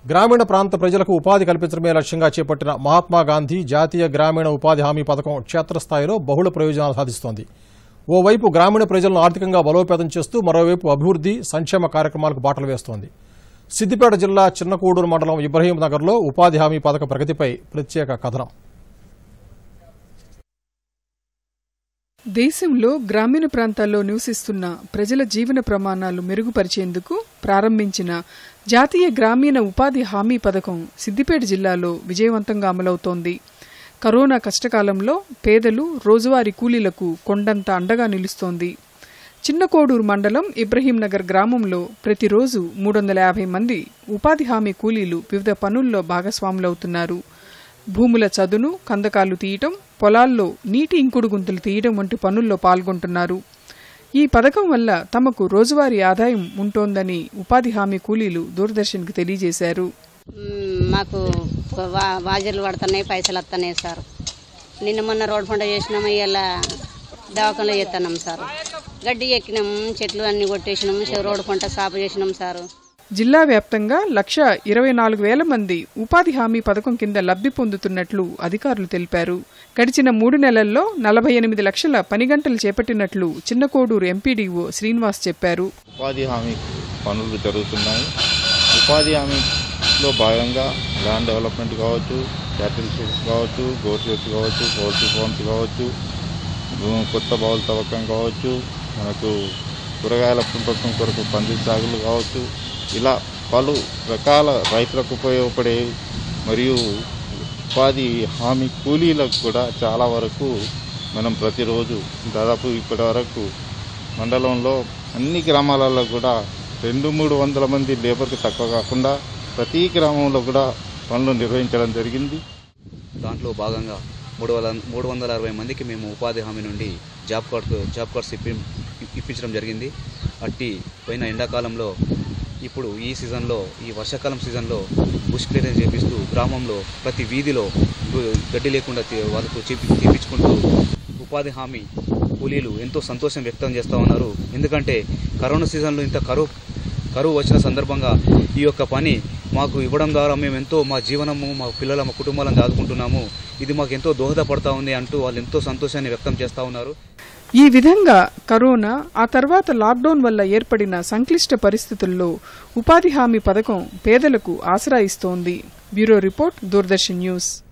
గ్రామీణ ప్రాంత ప్రజలకు ఉపాధి కల్పించడమే లక్ష్యంగా చేపట్టిన మహాత్మా గాంధీ జాతీయ గ్రామీణ ఉపాధి హామీ పథకం క్షేత్రస్థాయిలో బహుళ ప్రయోజనాలు సాధిస్తోంది ఓవైపు గ్రామీణ ప్రజలను ఆర్థికంగా బలోపేతం చేస్తూ మరోవైపు అభివృద్ధి సంక్షేమ కార్యక్రమాలకు బాటలు వేస్తోంది సిద్దిపేట జిల్లా చిన్నకూడూరు మండలం ఇబ్రహీం నగర్లో ఉపాధి హామీ పథక ప్రగతిపై ప్రత్యేక కథనం దేశంలో గ్రామీణ ప్రాంతాల్లో నివసిస్తున్న ప్రజల జీవన ప్రమాణాలు మెరుగుపరిచేందుకు ప్రారంభించిన జాతీయ గ్రామీణ ఉపాధి హామీ పథకం సిద్దిపేట జిల్లాలో విజయవంతంగా అమలవుతోంది కరోనా కష్టకాలంలో పేదలు రోజువారీ కూలీలకు కొండంత అండగా నిలుస్తోంది చిన్నకోడూరు మండలం ఇబ్రహీంనగర్ గ్రామంలో ప్రతిరోజు మూడు వందల యాభై మంది ఉపాధి హామీ కూలీలు వివిధ పనుల్లో భాగస్వాములవుతున్నారు భూముల చదును కందకాలు తీయటం పొలాల్లో నీటి ఇంకుడు గుంతలు తీయడం వంటి పనుల్లో పాల్గొంటున్నారు ఈ పథకం వల్ల తమకు రోజువారీ ఆదాయం ఉంటోందని ఉపాధి హామీ కూలీలు దూరదర్శన్కి తెలియజేశారు మ్మ్, మాకు వా- వాజర్లు పడుతున్నాయి పైసలు వస్తున్నాయి సార్ నిన్న మొన్న రోడ్ పంట చేసినాము ఇలా దవాఖానలో చేస్తున్నాం సార్ గడ్డి ఎక్కినాము చెట్లు అన్ని కొట్టేసినాము చె- రోడ్డు పంట సాపు చేసినాం సారు జిల్లా వ్యాప్తంగా లక్ష ఇరవై నాలుగు వేల మంది ఉపాధి హామీ పథకం కింద లబ్ధి పొందుతున్నట్లు అధికారులు తెలిపారు గడిచిన మూడు నెలల్లో నలభై ఎనిమిది లక్షల పని గంటలు చేపట్టినట్లు చిన్నకోడూరు ఎంపీడీఓ శ్రీనివాస్ చెప్పారు ఉపాధి హామీ పనులు జరుగుతున్నాయి ఉపాధి హామీలో భాగంగా ల్యాండ్ డెవలప్మెంట్ కావచ్చు క్యాటిల్ షెడ్స్ కావచ్చు గోట్ షెడ్స్ కావచ్చు పౌల్ట్రీ ఫార్మ్స్ కావచ్చు భూ- కొత్త బావుల తవ్వకం కావచ్చు మనకు కూరగాయల పెంపకం కొరకు పంది సాగులు కావచ్చు ఇలా పలు రకాల రైతులకు ఉపయోగపడే మరియు ఉపాధి హామీ కూలీలకు కూడా చాలా వరకు మనం ప్రతిరోజు దాదాపు ఇప్పటి వరకు మండలంలో అన్ని గ్రామాలలో కూడా రెండు మూడు వందల మంది లేబర్కి తక్కువ కాకుండా ప్రతి గ్రామంలో కూడా పనులు నిర్వహించడం జరిగింది దాంట్లో భాగంగా మూడు వందల మూడు వందల అరవై మందికి మేము ఉపాధి హామీ నుండి జాబ్ కార్డ్ జాబ్ కార్డ్స్ ఇప్పి ఇప్పించడం జరిగింది అట్టి పోయిన ఎండాకాలంలో ఇప్పుడు ఈ సీజన్లో ఈ వర్షాకాలం సీజన్లో బుష్ క్లియరెన్స్ చేపిస్తూ గ్రామంలో ప్రతి వీధిలో గు- గడ్డి లేకుండా తీ- వాళ్ళకు చేపి తీపించుకుంటూ ఉపాధి హామీ కూలీలు ఎంతో సంతోషం వ్యక్తం చేస్తూ ఉన్నారు ఎందుకంటే కరోనా సీజన్లో ఇంత కరువు కరువు వచ్చిన సందర్భంగా ఈ యొక్క పని మాకు ఇవ్వడం ద్వారా మేము ఎంతో మా జీవనము మా పిల్లల మా కుటుంబాలను దాదుకుంటున్నాము ఇది మాకు ఎంతో దోహదపడతా ఉంది అంటూ వాళ్ళు ఎంతో సంతోషాన్ని వ్యక్తం చేస్తూ ఉన్నారు ఈ విధంగా కరోనా ఆ తర్వాత లాక్డౌన్ వల్ల ఏర్పడిన సంక్లిష్ట పరిస్థితుల్లో ఉపాధి హామీ పథకం పేదలకు ఆసరా ఇస్తోంది బ్యూరో రిపోర్ట్ దూరదర్శన్ న్యూస్